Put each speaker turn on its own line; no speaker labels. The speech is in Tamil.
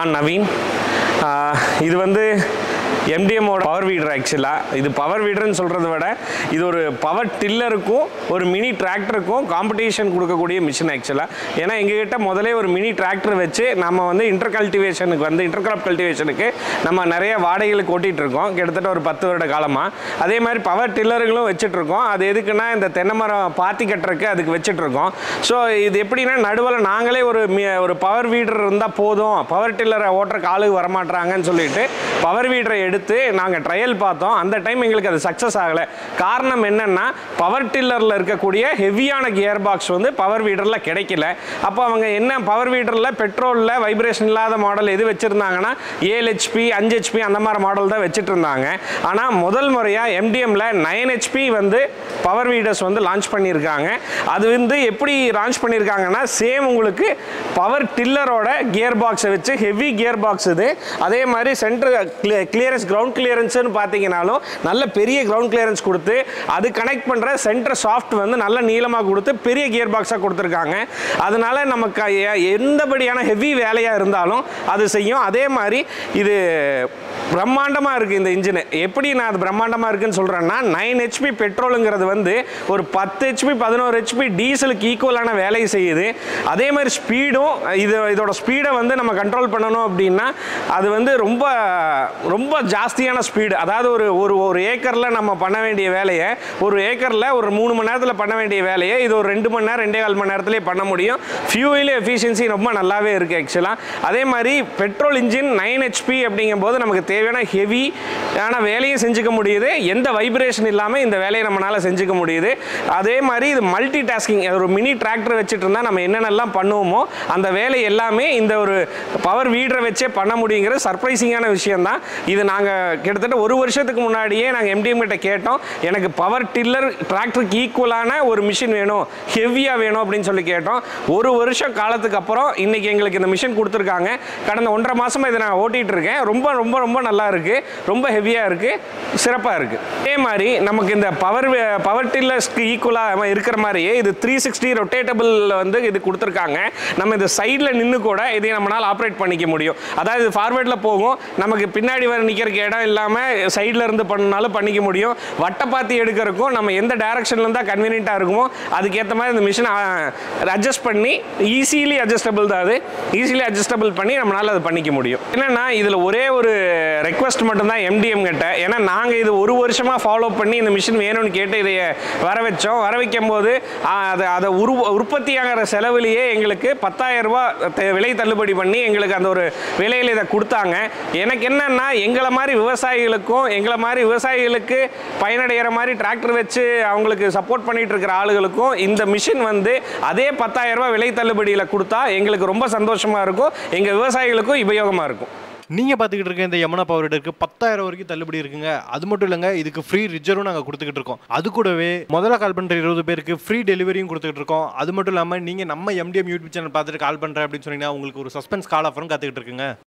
நான் நவீன் ஆஹ் இது வந்து எம்டிஎம்மோட பவர் வீடர் ஆக்சுவலாக இது பவர் வீடர்னு சொல்கிறத விட இது ஒரு பவர் டில்லருக்கும் ஒரு மினி டிராக்டருக்கும் காம்படிஷன் கொடுக்கக்கூடிய மிஷின் ஆக்சுவலாக ஏன்னா எங்ககிட்ட முதலே ஒரு மினி டிராக்டர் வச்சு நம்ம வந்து இன்டர் கல்டிவேஷனுக்கு வந்து இன்டர் கிராப் கல்டிவேஷனுக்கு நம்ம நிறைய வாடகைகளுக்கு ஓட்டிகிட்டு இருக்கோம் கிட்டத்தட்ட ஒரு பத்து வருட காலமாக அதே மாதிரி பவர் டில்லர்களும் வச்சுட்டு இருக்கோம் அது எதுக்குன்னா இந்த தென்னை மரம் பாத்தி கட்டுறதுக்கு அதுக்கு வச்சுட்டு இருக்கோம் ஸோ இது எப்படின்னா நடுவில் நாங்களே ஒரு மி- ஒரு பவர் வீடர் இருந்தால் போதும் பவர் டில்லரை ஓட்டுறக்கு ஆளுக்கு வரமாட்றாங்கன்னு சொல்லிட்டு பவர் வீடரை எடுத்து நாங்கள் ட்ரையல் பார்த்தோம் அந்த டைம் எங்களுக்கு அது சக்ஸஸ் ஆகலை காரணம் என்னன்னா பவர் டில்லரில் இருக்கக்கூடிய ஹெவியான கியர் பாக்ஸ் வந்து பவர் வீடரில் கிடைக்கல அப்போ அவங்க என்ன பவர் வீடரில் பெட்ரோலில் வைப்ரேஷன் இல்லாத மாடல் எது வச்சுருந்தாங்கன்னா ஏழு ஹெச்பி அஞ்சு ஹெச்பி அந்த மாதிரி மாடல் தான் வச்சுட்டு இருந்தாங்க ஆனால் முதல் முறையாக எம்டிஎம்ல நைன் ஹெச்பி வந்து பவர் வீடர்ஸ் வந்து லான்ச் பண்ணியிருக்காங்க அது வந்து எப்படி லான்ச் பண்ணியிருக்காங்கன்னா சேம் உங்களுக்கு பவர் டில்லரோட கியர் பாக்ஸை வச்சு ஹெவி கியர் பாக்ஸ் இது அதே மாதிரி சென்டர் கிளியரன்ஸ் கிரவுண்ட் கிளியரன்ஸ்னு பார்த்தீங்கன்னாலும் நல்ல பெரிய கிரவுண்ட் கிளியரன்ஸ் கொடுத்து அது கனெக்ட் பண்ணுற சென்டர் சாஃப்ட் வந்து நல்ல நீளமாக கொடுத்து பெரிய கியர் பாக்ஸாக கொடுத்துருக்காங்க அதனால நமக்கு எ- எந்தபடியான ஹெவி வேலையாக இருந்தாலும் அது செய்யும் அதே மாதிரி இது பிரம்மாண்டமாக இருக்குது இந்த இன்ஜின் எப்படி நான் அது பிரம்மாண்டமாக இருக்குன்னு சொல்கிறேன்னா நைன் ஹெச்பி பெட்ரோலுங்கிறது வந்து ஒரு பத்து ஹெச்பி பதினோரு ஹெச்பி டீசலுக்கு ஈக்குவலான வேலையை செய்யுது அதே மாதிரி ஸ்பீடும் இது இதோட ஸ்பீடை வந்து நம்ம கண்ட்ரோல் பண்ணணும் அப்படின்னா அது வந்து ரொம்ப ரொம்ப ஜாஸ்தியான ஸ்பீடு அதாவது ஒரு ஒரு ஒரு ஏக்கரில் நம்ம பண்ண வேண்டிய வேலையை ஒரு ஏக்கரில் ஒரு மூணு மணி நேரத்தில் பண்ண வேண்டிய வேலையை இது ஒரு ரெண்டு மணி நேரம் ரெண்டே கால் மணி நேரத்திலே பண்ண முடியும் ஃபியூயில் எஃபிஷியன்சி ரொம்ப நல்லாவே இருக்குது ஆக்சுவலாக அதே மாதிரி பெட்ரோல் இன்ஜின் நைன் ஹெச்பி அப்படிங்கும்போது நமக்கு தேவையான ஹெவி ஆன வேலையும் செஞ்சுக்க முடியுது எந்த வைப்ரேஷன் இல்லாமல் இந்த வேலையை நம்மளால் செஞ்சுக்க முடியுது அதே மாதிரி இது மல்டி டாஸ்கிங் ஒரு மினி டிராக்டர் வச்சுட்டு இருந்தால் நம்ம என்னென்னலாம் பண்ணுவோமோ அந்த வேலை எல்லாமே இந்த ஒரு பவர் வீடரை வச்சே பண்ண முடியுங்கிறது சர்ப்ரைசிங்கான விஷயம்தான் இது நாங்கள் கிட்டத்தட்ட ஒரு வருஷத்துக்கு முன்னாடியே நாங்கள் எம்டிஎம் கிட்ட கேட்டோம் எனக்கு பவர் டில்லர் டிராக்டருக்கு ஈக்குவலான ஒரு மிஷின் வேணும் ஹெவியாக வேணும் அப்படின்னு சொல்லி கேட்டோம் ஒரு வருஷம் காலத்துக்கு அப்புறம் இன்னைக்கு எங்களுக்கு இந்த மிஷின் கொடுத்துருக்காங்க கடந்த ஒன்றரை மாசமா இதை நான் ஓட்டிட்டு இருக்கேன் ரொம்ப ரொம்ப ரொம்ப நல்லா இருக்கு ரொம்ப ஹெவியாக இருக்கு சிறப்பாக இருக்கு அதே மாதிரி நமக்கு இந்த பவர் பவர் டில்லர்ஸ்க்கு ஈக்குவலாக இருக்கிற மாதிரியே இது த்ரீ சிக்ஸ்டி ரொட்டேட்டபிள் வந்து இது கொடுத்துருக்காங்க நம்ம இந்த சைடில் நின்று கூட இதை நம்மளால் ஆப்ரேட் பண்ணிக்க முடியும் அதாவது இது ஃபார்வேர்டில் போகும் நமக்கு பின்னாடி வர நிற்கிறதுக்கு இடம் இல்லாமல் சைடில் இருந்து பண்ணாலும் பண்ணிக்க முடியும் வட்டப்பாத்தி எடுக்கிறதுக்கும் நம்ம எந்த டைரக்ஷன்ல இருந்தால் கன்வீனியண்ட்டாக இருக்குமோ அதுக்கேற்ற மாதிரி இந்த மிஷின் அட்ஜஸ்ட் பண்ணி ஈஸிலி அட்ஜஸ்டபிள் தான் அது ஈஸிலி அட்ஜஸ்டபிள் பண்ணி நம்மளால் அது பண்ணிக்க முடியும் என்னன்னா இதில் ஒரே ஒரு ரெக்வஸ்ட் மட்டும்தான் எம்டிஎம் கிட்ட ஏன்னா நாங்கள் இது ஒரு வருஷமாக ஃபாலோ பண்ணி இந்த மிஷின் வேணும்னு கேட்டு இதை வர வச்சோம் வர வைக்கும் போது ஆ, அதை அதை உரு உற்பத்தியாகிற செலவுலேயே எங்களுக்கு பத்தாயிரம் ரூபாய் த- விலை தள்ளுபடி பண்ணி எங்களுக்கு அந்த ஒரு விலையில் இதை கொடுத்தாங்க எனக்கு என்னன்னா எங்களை மாதிரி விவசாயிகளுக்கும் எங்களை மாதிரி விவசாயிகளுக்கு பயனடைகிற மாதிரி டிராக்டர் வச்சு அவங்களுக்கு சப்போர்ட் பண்ணிட்டு இருக்கிற ஆளுகளுக்கும் இந்த மிஷின் வந்து அதே பத்தாயிரம் ரூபாய் விலை தள்ளுபடியில் கொடுத்தா எங்களுக்கு ரொம்ப சந்தோஷமா இருக்கும் எங்கள் விவசாயிகளுக்கும் உபயோகமாக இருக்கும்
நீங்க பாத்துக்கிட்டு இருக்க இந்த யமுனா பவர் வீடருக்கு பத்தாயிரம் வரைக்கும் தள்ளுபடி இருக்குங்க அது மட்டும் இல்லைங்க இதுக்கு ஃப்ரீ ரிஜர்வும் நாங்க கொடுத்துக்கிட்டு இருக்கோம் அது கூடவே முதல்ல கால் பண்ற இருபது பேருக்கு ஃப்ரீ டெலிவரியும் கொடுத்துக்கிட்டு இருக்கோம் அது மட்டும் இல்லாம நீங்க நம்ம எம்டிஎம் யூடியூப் சேனல் பார்த்துட்டு கால் பண்றேன் அப்படின்னு சொன்னீங்கன்னா உங்களுக்கு ஒரு சஸ்பென்ஸ் கால் ஆஃபரும் காத்துக்கிட்டு இருக்குங்க